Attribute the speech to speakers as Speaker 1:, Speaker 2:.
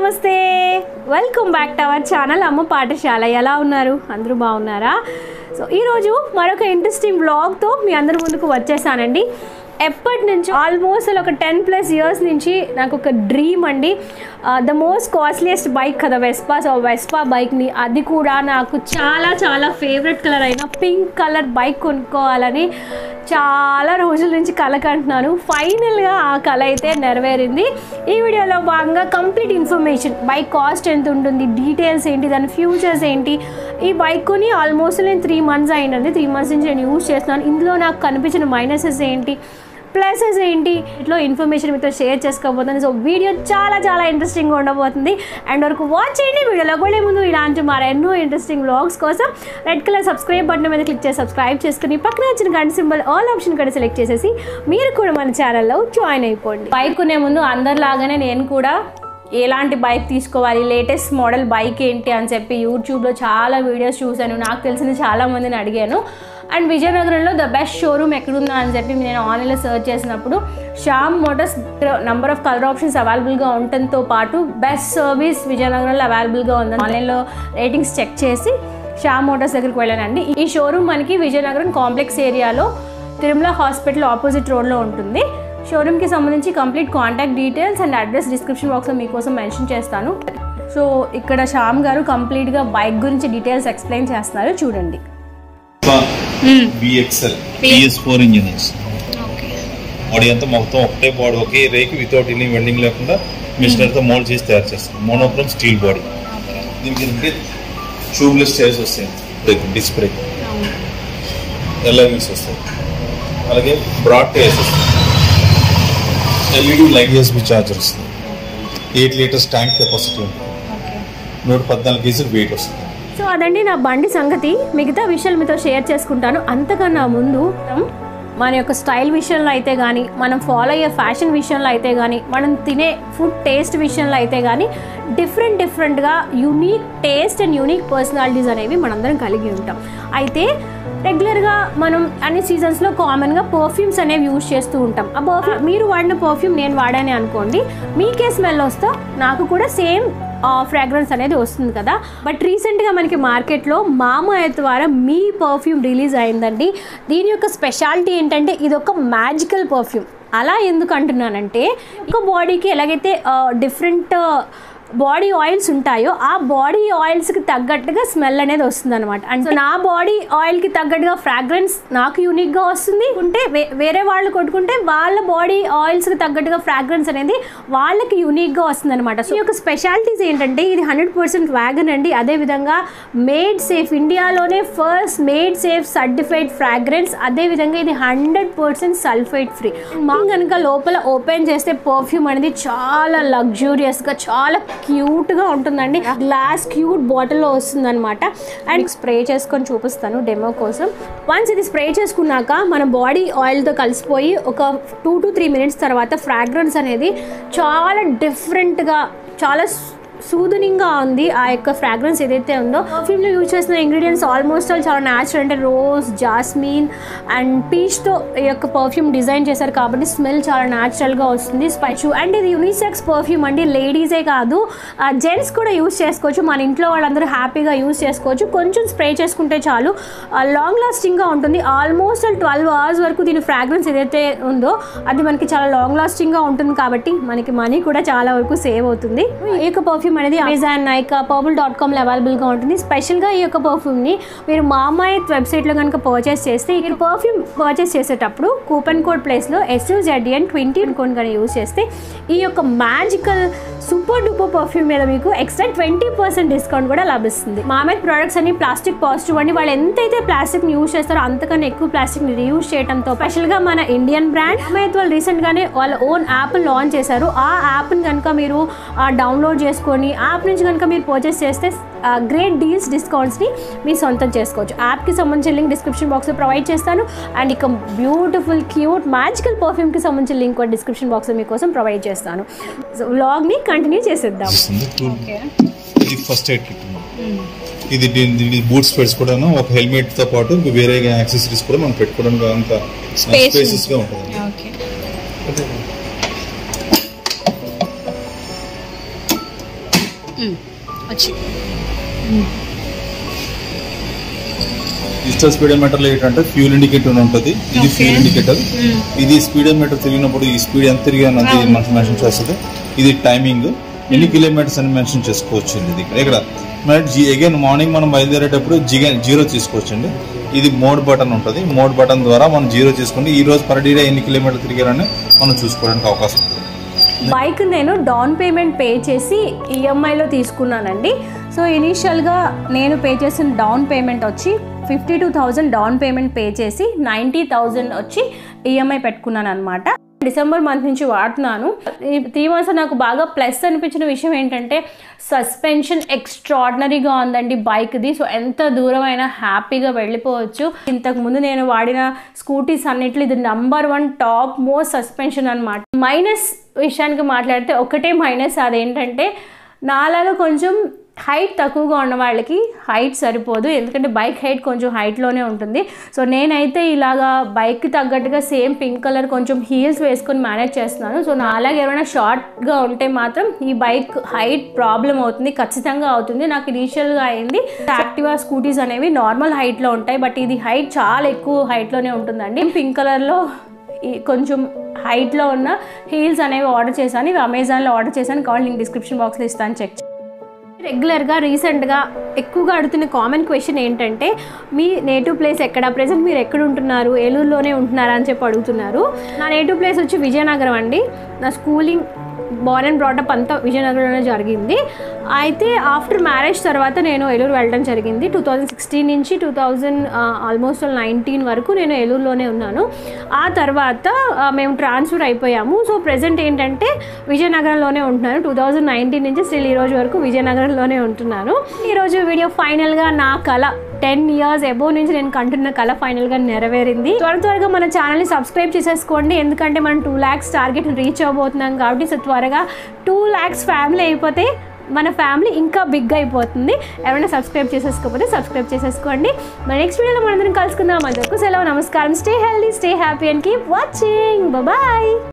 Speaker 1: నమస్తే welcome back to our channel అమ్మ పాఠశాల ఎలా ఉన్నారు అందరూ బాగున్నారా సో ఈరోజు మరొక ఇంట్రెస్టింగ్ బ్లాగ్తో మీ అందరి ముందుకు వచ్చేసానండి ఎప్పటి నుంచి ఆల్మోస్ట్ ఒక టెన్ ప్లస్ ఇయర్స్ నుంచి నాకు ఒక డ్రీమ్ అండి ద మోస్ట్ కాస్ట్లియస్ట్ బైక్ కదా వెస్పా సో వెస్పా బైక్ని అది కూడా నాకు చాలా చాలా ఫేవరెట్ కలర్ అయిన పింక్ కలర్ బైక్ కొనుక్కోవాలని చాలా రోజుల నుంచి కల కంటున్నాను ఫైనల్గా ఆ కళ అయితే నెరవేరింది ఈ వీడియోలో భాగంగా కంప్లీట్ ఇన్ఫర్మేషన్ బైక్ కాస్ట్ ఎంత ఉంటుంది డీటెయిల్స్ ఏంటి దాని ఫ్యూచర్స్ ఏంటి ఈ బైక్ కొని ఆల్మోస్ట్ నేను త్రీ మంత్స్ అయిందండి త్రీ మంత్స్ నుంచి నేను యూజ్ చేస్తున్నాను ఇందులో నాకు కనిపించిన మైనసెస్ ఏంటి ప్లసెస్ ఏంటి ఇట్లా ఇన్ఫర్మేషన్ మీతో షేర్ చేసుకోబోతుంది సో వీడియో చాలా చాలా ఇంట్రెస్టింగ్గా ఉండబోతుంది అండ్ వరకు వాచ్ చేయండి వీడియోలోకి వెళ్ళే ముందు ఇలాంటి మరెన్నో ఇంట్రెస్టింగ్ వ్లాగ్స్ కోసం రెడ్ కలర్ సబ్స్క్రైబ్ బటన్ మీద క్లిక్ చేసి సబ్స్క్రైబ్ చేసుకుని పక్కన వచ్చిన గంట సింబల్ ఆల్ ఆప్షన్ కూడా సెలెక్ట్ చేసేసి మీరు కూడా మన ఛానల్లో జాయిన్ అయిపోండి బైక్ కొనే ముందు అందరిలాగానే నేను కూడా ఎలాంటి బైక్ తీసుకోవాలి లేటెస్ట్ మోడల్ బైక్ ఏంటి అని చెప్పి యూట్యూబ్లో చాలా వీడియోస్ చూశాను నాకు తెలిసిన చాలా మందిని అడిగాను అండ్ విజయనగరంలో ద బెస్ట్ షోరూమ్ ఎక్కడుందా అని చెప్పి నేను ఆన్లైన్లో సెర్చ్ చేసినప్పుడు Shyam motors number of colour options అవైలబుల్గా ఉండటంతో పాటు బెస్ట్ సర్వీస్ విజయనగరంలో అవైలబుల్గా ఉందని ఆన్లైన్లో రేటింగ్స్ చెక్ చేసి శ్యామ్ మోటార్స్ దగ్గరికి వెళ్ళానండి ఈ షోరూమ్ మనకి విజయనగరం కాంప్లెక్స్ ఏరియాలో తిరుమల హాస్పిటల్ ఆపోజిట్ రోడ్లో ఉంటుంది షోరూమ్కి సంబంధించి complete contact details and address description బాక్స్లో మీకోసం మెన్షన్ చేస్తాను సో ఇక్కడ శ్యామ్ గారు కంప్లీట్గా బైక్ గురించి డీటెయిల్స్ ఎక్స్ప్లెయిన్ చేస్తున్నారు చూడండి
Speaker 2: VXL BS four engine body అంతా మొత్తం ఒకటే బాడీ ఒకే రేకి వితౌట్ ఎనీ వెల్డింగ్ లేకుండా మిషనర్ తో మోల్డ్ చేసి తయారు చేస్తాం మోనోక్రోమ్ స్టీల్ బాడీ దీనికి ఏంటంటే ట్యూబ్లెస్ చైర్స్ వస్తాయి బ్రేక్ డిస్క్ బ్రేక్ ఎల్ఐవిస్ వస్తాయి అలాగే బ్రాడ్ టైర్స్ వస్తాయి ఎల్ఈడి లైట్ యూఎస్బి చార్జర్ వస్తుంది ఎయిట్ లీటర్స్ ట్యాంక్ కెపాసిటీ ఉంటుంది నూట పద్నాలుగు కేజీలు వెయిట్ వస్తుంది
Speaker 1: సో అదండి నా బండి సంగతి మిగతా విషయాలు మీతో షేర్ చేసుకుంటాను అంతకన్నా ముందు మన యొక్క స్టైల్ విషయంలో అయితే కానీ మనం ఫాలో అయ్యే ఫ్యాషన్ విషయంలో అయితే కానీ మనం తినే ఫుడ్ టేస్ట్ విషయంలో అయితే కానీ డిఫరెంట్ డిఫరెంట్గా unique taste and unique personalities అనేవి మనందరం కలిగి ఉంటాం అయితే రెగ్యులర్గా మనం అన్ని సీజన్స్లో కామన్గా పర్ఫ్యూమ్స్ అనేవి యూజ్ చేస్తూ ఉంటాం ఆ పర్ఫ్యూమ్ మీరు వాడిన పర్ఫ్యూమ్ నేను వాడానే అనుకోండి మీకే స్మెల్ వస్తా నాకు కూడా సేమ్ ఫ్రాగ్రెన్స్ అనేది వస్తుంది కదా బట్ రీసెంట్గా మనకి మార్కెట్లో మామయ్య ద్వారా మీ పర్ఫ్యూమ్ రిలీజ్ అయిందండి దీని యొక్క స్పెషాలిటీ ఏంటంటే ఇది ఒక మ్యాజికల్ పర్ఫ్యూమ్ అలా ఎందుకు అంటున్నానంటే ఒక బాడీకి ఎలాగైతే డిఫరెంట్ బాడీ ఆయిల్స్ ఉంటాయో ఆ బాడీ ఆయిల్స్కి తగ్గట్టుగా స్మెల్ అనేది వస్తుంది అనమాట అండ్ సో నా బాడీ ఆయిల్కి తగ్గట్టుగా ఫ్రాగ్రెన్స్ నాకు యూనిక్గా వస్తుంది ఉంటే వే- వేరే వాళ్ళు కొట్టుకుంటే వాళ్ళ బాడీ ఆయిల్స్కి తగ్గట్టుగా ఫ్రాగ్రెన్స్ అనేది వాళ్ళకి యూనిక్గా వస్తుంది అనమాట సో ఈ యొక్క స్పెషాలిటీస్ ఏంటంటే ఇది హండ్రెడ్ పర్సెంట్ వ్యాగన్ అండి అదేవిధంగా మేడ్ సేఫ్ ఇండియాలోనే first made safe certified fragrance అదేవిధంగా ఇది హండ్రెడ్ పర్సెంట్ సల్ఫైడ్ ఫ్రీ మా కనుక లోపల ఓపెన్ చేస్తే పర్ఫ్యూమ్ అనేది చాలా లగ్జూరియస్గా చాలా క్యూట్గా ఉంటుందండి గ్లాస్ క్యూట్ బాటిల్లో వస్తుంది అనమాట అండ్ స్ప్రే చేసుకొని చూపిస్తాను డెమో కోసం వన్స్ ఇది స్ప్రే చేసుకున్నాక మన బాడీ ఆయిల్తో కలిసిపోయి ఒక టూ టు త్రీ మినిట్స్ తర్వాత ఫ్రాగ్రెన్స్ అనేది చాలా డిఫరెంట్గా చాలా సూదనింగ్గా ఉంది ఆ యొక్క ఫ్రాగ్రెన్స్ ఏదైతే ఉందో పర్ఫ్యూమ్లో యూజ్ చేసిన ఇంగ్రీడియంట్స్ ఆల్మోస్ట్ ఆల్ చాలా న్యాచురల్ అంటే రోజ్ జాస్మిన్ అండ్ పీచ్తో ఈ యొక్క పర్ఫ్యూమ్ డిజైన్ చేశారు కాబట్టి స్మెల్ చాలా న్యాచురల్గా వస్తుంది స్పైచు అండ్ ఇది యూనిసెక్స్ పర్ఫ్యూమ్ అండి లేడీసే కాదు జెంట్స్ కూడా యూజ్ చేసుకోవచ్చు మన ఇంట్లో వాళ్ళందరూ హ్యాపీగా యూజ్ చేసుకోవచ్చు కొంచెం స్ప్రే చేసుకుంటే చాలు లాంగ్ లాస్టింగ్గా ఉంటుంది ఆల్మోస్ట్ ట్వెల్వ్ అవర్స్ వరకు దీని ఫ్రాగ్రెన్స్ ఏదైతే ఉందో అది మనకి చాలా లాంగ్ లాస్టింగ్గా ఉంటుంది కాబట్టి మనకి మనీ కూడా చాలా వరకు సేవ్ అవుతుంది ఈ యొక్క పర్ఫ్యూమ్ అనేది అమెజాన్ నైకా పర్పుల్ డాట్ కామ్లో అవైలబుల్గా ఉంటుంది స్పెషల్గా ఈ యొక్క పర్ఫ్యూమ్ని మీరు మామాయత్ వెబ్సైట్లో కనుక పర్చేస్ చేస్తే ఇక్కడ పర్ఫ్యూమ్ పర్చేస్ చేసేటప్పుడు కూపన్ కోడ్ ప్లేస్లో ఎస్యూజెడ్ఎన్ ట్వంటీ కోడ్ కనుక యూజ్ చేస్తే ఈ యొక్క మ్యాజికల్ సూపర్ డూపర్ పర్ఫ్యూమ్ మీద మీకు ఎక్స్ట్రా ట్వంటీ పర్సెంట్ డిస్కౌంట్ కూడా లభిస్తుంది మామయ్య ప్రొడక్ట్స్ అన్ని ప్లాస్టిక్ పాజిటివ్ అండి వాళ్ళు ఎంతైతే ప్లాస్టిక్ని యూజ్ చేస్తారో అంతకన్నా ఎక్కువ ప్లాస్టిక్ని రీయూజ్ చేయడంతో స్పెషల్గా మన ఇండియన్ బ్రాండ్ మామయ్య వాళ్ళు రీసెంట్గానే వాళ్ళ ఓన్ యాప్ లాంచ్ చేశారు ఆ యాప్ని కనుక మీరు డౌన్లోడ్ చేసుకొని యాప్ నుంచి కనుక మీరు పర్చేస్ చేస్తే గ్రేట్ డీల్స్ డిస్కౌంట్స్ని మీ సొంతం చేసుకోవచ్చు యాప్కి సంబంధించిన లింక్ డిస్క్రిప్షన్ బాక్స్లో ప్రొవైడ్ చేస్తాను అండ్ ఇక బ్యూటిఫుల్ క్యూట్ మ్యాజికల్ పర్ఫ్యూమ్కి సంబంధించిన లింక్ కూడా డిస్క్రిప్షన్ బాక్స్లో మీకోసం ప్రొవైడ్ చేస్తాను సో వ్లాగ్ని కంటిన్యూ చేసేద్దాం
Speaker 2: వస్తుంది ఇది ఫస్ట్ ఎయిడ్ కిట్ ఇది దీని- దీని బూట్స్ పెట్స్ కూడా ఒక హెల్మెట్ తో పాటు ఇంకా వేరే యాక్సెసరీస్ కూడా మనం పెట్టుకోవడానికి అంత
Speaker 3: Space
Speaker 2: స్పేసెస్ గా ఉంటుంది
Speaker 3: ఓకే వచ్చి
Speaker 2: డిజిటల్ స్పీడోమీటర్ లో ఏంటంటే ఫ్యూల్ ఇండికేటర్ ఉంటుంది ఇది ఫ్యూల్ ఇండికేటర్ ఇది స్పీడోమీటర్ తిరిగినప్పుడు ఈ స్పీడ్ ఎంత తిరిగానది మనకు మెన్షన్ చేస్తుంది ఇది టైమింగ్ ఎన్ని కిలోమీటర్స్ అని మెన్షన్ చేసుకోవచ్చు ఇది ఇక్కడ ఇక్కడ అగైన్ మార్నింగ్ మనం బయలుదేరేటప్పుడు జిగ జీరో తీసుకోవచ్చండి ఇది మోడ్ బటన్ ఉంటుంది మోడ్ బటన్ ద్వారా మనం జీరో తీసుకుంటే ఈ రోజు పర్ డే ఎన్ని కిలోమీటర్ తిరిగారని మనం చూసుకోవడానికి అవకాశం ఉంటుంది
Speaker 1: బైక్ నేను డౌన్ పేమెంట్ పే చేసి ఈఎంఐలో తీసుకున్నానండి సో ఇనీషియల్గా నేను పే చేసిన డౌన్ పేమెంట్ వచ్చి fifty two thousand down payment pay చేసి నైంటీ థౌజండ్ వచ్చి ఈఎంఐ పెట్టుకున్నాను అనమాట డిసెంబర్ మంత్ నుంచి వాడుతున్నాను ఈ త్రీ మంత్స్ నాకు బాగా ప్లస్ అనిపించిన విషయం ఏంటంటే సస్పెన్షన్ ఎక్స్ట్రాడినరీగా ఉందండి బైక్ది సో ఎంత దూరం అయినా హ్యాపీగా వెళ్ళిపోవచ్చు ఇంతకు ముందు నేను వాడిన స్కూటీస్ అన్నిట్లో ఇది number one top most suspension అనమాట మైనస్ విషయానికి మాట్లాడితే ఒకటే మైనస్ అదేంటంటే నాలాగా కొంచెం హైట్ తక్కువగా ఉన్న వాళ్ళకి హైట్ సరిపోదు ఎందుకంటే బైక్ హైట్ కొంచెం హైట్లోనే ఉంటుంది సో నేనైతే ఇలాగా బైక్కి తగ్గట్టుగా సేమ్ పింక్ కలర్ కొంచెం హీల్స్ వేసుకొని మేనేజ్ చేస్తున్నాను సో నా అలాగే ఎవరైనా షార్ట్గా ఉంటే మాత్రం ఈ బైక్ హైట్ ప్రాబ్లం అవుతుంది ఖచ్చితంగా అవుతుంది నాకు ఇనీషియల్గా అయింది యాక్టివా స్కూటీస్ అనేవి నార్మల్ హైట్లో ఉంటాయి బట్ ఇది హైట్ చాలా ఎక్కువ హైట్లోనే ఉంటుందండి పింక్ కలర్లో ఈ కొంచెం హైట్లో ఉన్న హీల్స్ అనేవి ఆర్డర్ చేశాను ఇవి అమెజాన్లో ఆర్డర్ చేశాను కావాలి లింక్ డిస్క్రిప్షన్ బాక్స్లో ఇస్తాను చెక్ రెగ్యులర్గా రీసెంట్గా ఎక్కువగా అడుగుతున్న కామన్ క్వశ్చన్ ఏంటంటే మీ నేటివ్ ప్లేస్ ఎక్కడ ప్రజెంట్ మీరు ఎక్కడ ఉంటున్నారు ఏలూరులోనే ఉంటున్నారా అని చెప్పి అడుగుతున్నారు నా నేటివ్ ప్లేస్ వచ్చి విజయనగరం అండి నా స్కూలింగ్ బోర్న్ అండ్ బ్రాటప్ అంతా విజయనగరంలోనే జరిగింది అయితే ఆఫ్టర్ మ్యారేజ్ తర్వాత నేను ఏలూరు వెళ్ళడం జరిగింది టూ థౌజండ్ సిక్స్టీన్ నుంచి టూ థౌజండ్ ఆల్మోస్ట్ నైన్టీన్ వరకు నేను ఏలూరులోనే ఉన్నాను ఆ తర్వాత ఆ, మేము ట్రాన్స్ఫర్ అయిపోయాము సో ప్రజెంట్ ఏంటంటే విజయనగరంలోనే ఉంటున్నాను టూ థౌజండ్ నైన్టీన్ నుంచి స్టిల్ ఈ రోజు వరకు విజయనగరంలోనే ఉంటున్నాను ఈరోజు వీడియో ఫైనల్గా నా కళ టెన్ ఇయర్స్ ఎబో నుంచి నేను కంటున్న కళ ఫైనల్గా నెరవేరింది త్వర త్వరగా మన ఛానల్ని సబ్స్క్రైబ్ చేసేసుకోండి ఎందుకంటే మనం టూ ల్యాక్స్ టార్గెట్ రీచ్ అవబోతున్నాం కాబట్టి సో త్వరగా టూ ల్యాక్స్ ఫ్యామిలీ అయిపోతే మన ఫ్యామిలీ ఇంకా బిగ్ అయిపోతుంది ఎవరైనా సబ్స్క్రైబ్ చేసేసుకోకపోతే సబ్స్క్రైబ్ చేసేసుకోండి మన నెక్స్ట్ వీడియోలో మనందరం కలుసుకుందాం అందరికీ సెలవు నమస్కారం stay healthy stay happy and keep watching bye